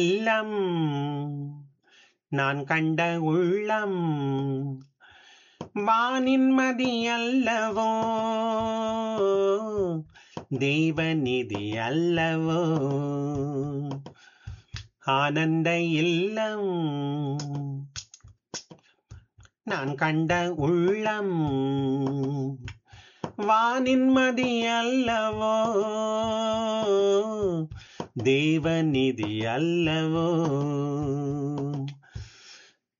இல்லம் நான் கண்ட உள்ளம் வானின்மதி அல்லவோ தெய்வநிதி அல்லவோ ஆனந்த இல்லம் நான் கண்ட உள்ளம் வானின்மதி அல்லவோ தேவநிதி அல்லவோ